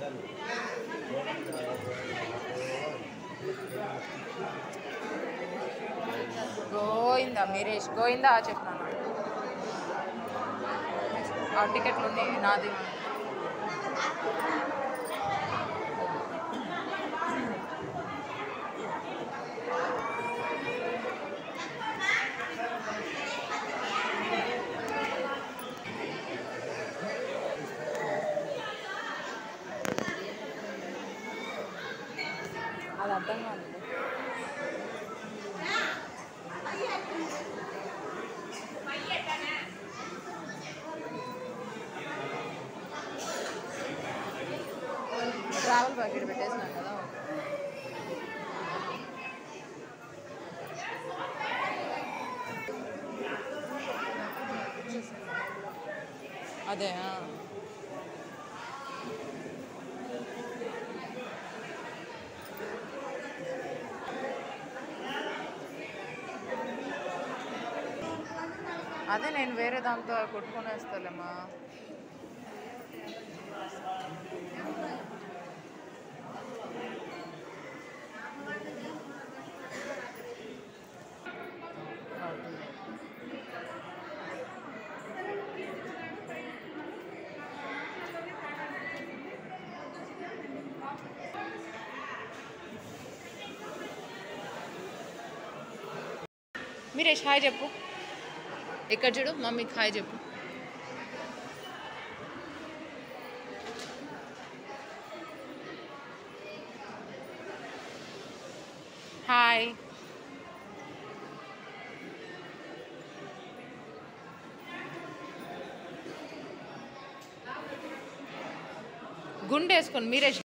గోయిందా మీరేష్ గోయిందా చెప్పినాను ఆ టికెట్లు ఉన్నాయి నాది అది అర్థం కాదు ట్రావెల్ ప్యాకెట్ పెట్టేసినాను కదా అదే ఆ. అదే నేను వేరే దాంతో కొట్టుకునేస్తాలేమ్మా మీరేష్ హాయ్ చెప్పు ఇక్కడ చూడు మమ్మీకి హాయ్ చెప్పు హాయ్ గుండె వేసుకొని మీరేష్